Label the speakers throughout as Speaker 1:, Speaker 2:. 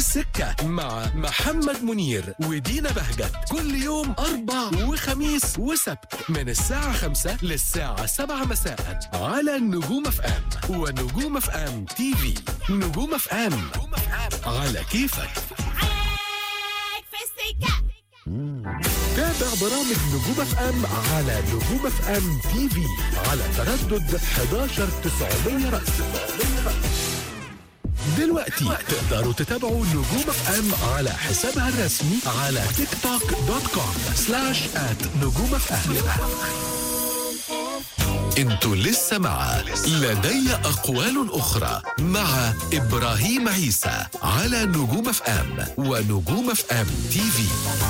Speaker 1: السكة مع محمد منير ودينا بهجت كل يوم أربع وخميس وسبت من الساعة خمسة للساعة سبعة مساء على نجوم اف ام ونجوم اف ام تي في نجوم اف ام على كيفك
Speaker 2: معاك في السكة
Speaker 1: تابع برامج نجوم اف ام على نجوم اف ام تي في على تردد 11 900 رأس دلوقتي تقدروا تتابعوا نجوم اف ام على حسابها الرسمي على تيك توك دوت كوم سلاش ات نجوم اف ام انتوا لسه مع لدي اقوال اخرى مع ابراهيم عيسى على نجوم اف ام ونجوم اف ام تي في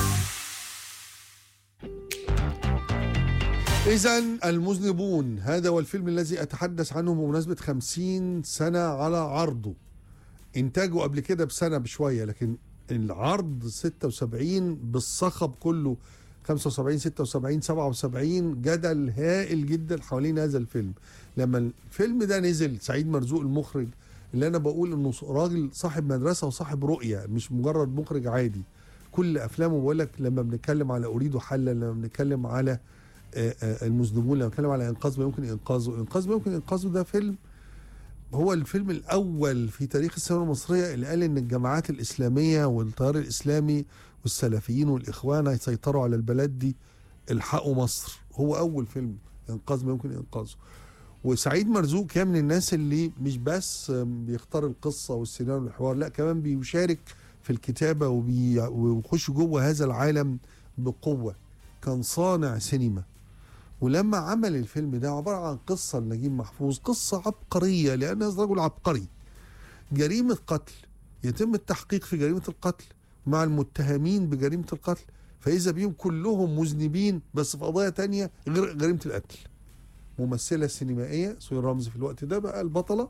Speaker 3: إذا المذنبون هذا هو الفيلم الذي أتحدث عنه بمناسبة خمسين سنة على عرضه إنتاجه قبل كده بسنة بشوية لكن العرض 76 بالصخب كله 75 76 77 جدل هائل جدا حوالين هذا الفيلم لما الفيلم ده نزل سعيد مرزوق المخرج اللي انا بقول انه راجل صاحب مدرسه وصاحب رؤيه مش مجرد مخرج عادي كل افلامه بقول لك لما بنتكلم على اريد حلا لما بنتكلم على آه، آه، المذنبون لما بنتكلم على انقاذ ما يمكن انقاذه انقاذ ما يمكن انقاذه ده فيلم هو الفيلم الاول في تاريخ السينما المصريه اللي قال ان الجماعات الاسلاميه والتيار الاسلامي والسلفيين والاخوان هيسيطروا على البلد دي الحقوا مصر هو اول فيلم انقاذ ما يمكن انقاذه وسعيد مرزوق كان من الناس اللي مش بس بيختار القصه والسيناريو والحوار لا كمان بيشارك في الكتابه وبي- ويخش جوه هذا العالم بقوه كان صانع سينما ولما عمل الفيلم ده عباره عن قصه لنجيب محفوظ قصه عبقريه لان هذا رجل عبقري جريمه قتل يتم التحقيق في جريمه القتل مع المتهمين بجريمه القتل فاذا بيهم كلهم مذنبين بس في قضايا تانية غير جريمه القتل ممثله سينمائيه سهير رمزي في الوقت ده بقى البطله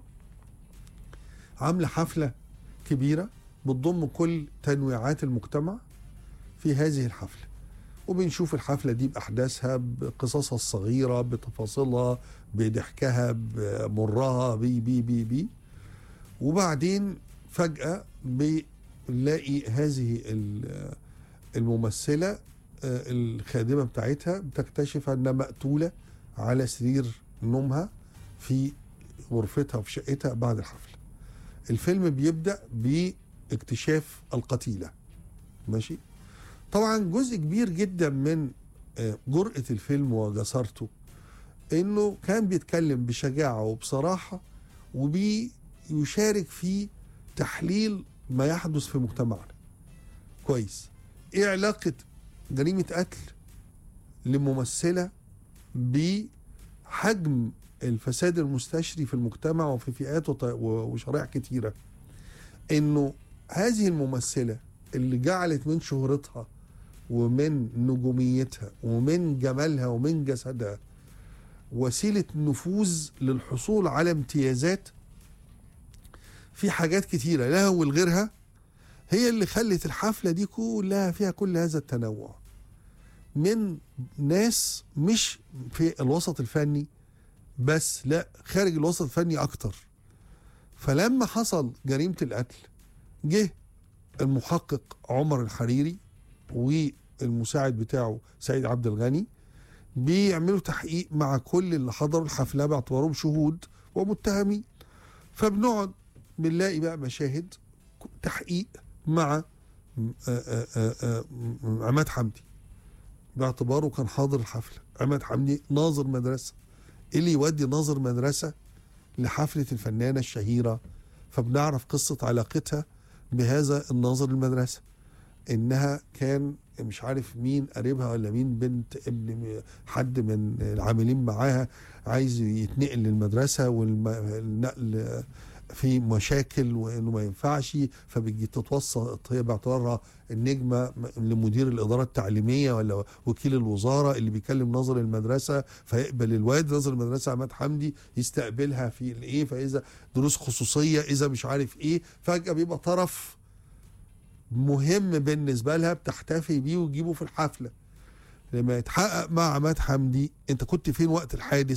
Speaker 3: عامله حفله كبيره بتضم كل تنويعات المجتمع في هذه الحفله وبنشوف الحفله دي باحداثها بقصصها الصغيره بتفاصيلها بضحكها بمرها بي بي بي بي وبعدين فجاه بنلاقي هذه ال- الممثله آه، الخادمه بتاعتها بتكتشف انها مقتوله على سرير نومها في غرفتها وفي شقتها بعد الحفله الفيلم بيبدا باكتشاف القتيله ماشي طبعا جزء كبير جدا من آه، جرأة الفيلم وجسارته انه كان بيتكلم بشجاعة وبصراحة وبيشارك في تحليل ما يحدث في مجتمعنا كويس ايه علاقة جريمة قتل لممثلة بحجم الفساد المستشري في المجتمع وفي فئات وط- و- وشرائح كتيرة انه هذه الممثلة اللي جعلت من شهرتها ومن نجوميتها ومن جمالها ومن جسدها وسيلة نفوذ للحصول على امتيازات في حاجات كتيرة لها ولغيرها هي اللي خلت الحفلة دي كلها فيها كل هذا التنوع من ناس مش في الوسط الفني بس لا خارج الوسط الفني أكتر فلما حصل جريمة القتل جه المحقق عمر الحريري والمساعد بتاعه سيد عبد الغني بيعملوا تحقيق مع كل اللي حضروا الحفله باعتبارهم شهود ومتهمين فبنقعد بنلاقي بقى مشاهد تحقيق مع آه، آه، آه، آه، عماد حمدي باعتباره كان حاضر الحفله عماد حمدي ناظر مدرسه إيه اللي يودي ناظر مدرسه لحفله الفنانه الشهيره فبنعرف قصه علاقتها بهذا الناظر المدرسه انها كان مش عارف مين قريبها ولا مين بنت ابن حد من العاملين معاها عايز يتنقل للمدرسه والنقل في مشاكل وانه ما ينفعش فبتجي تتوسط هي باعتبارها النجمه لمدير الاداره التعليميه ولا وكيل الوزاره اللي بيكلم ناظر المدرسه فيقبل الواد ناظر المدرسه عماد حمدي يستقبلها في الايه فاذا دروس خصوصيه اذا مش عارف ايه فجاه بيبقى طرف مهم بالنسبه لها بتحتفي بيه وتجيبه في الحفله لما يتحقق مع عماد حمدي انت كنت فين وقت الحادث